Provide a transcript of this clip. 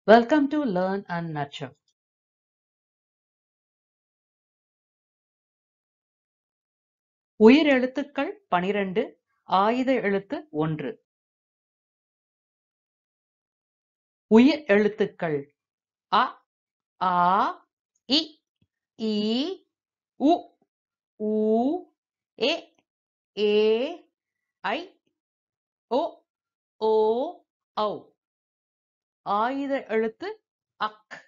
Welcome to Learn and Nurture. உயிர் எழுத்துக்கள் பனிரெண்டு ஆயுத எழுத்து ஒன்று உயிர் எழுத்துக்கள் அ ஆ இ ஈ உ ஊ எ ஏ ஐ ஓ ஓ ஔ ஆயுத எழுத்து அக்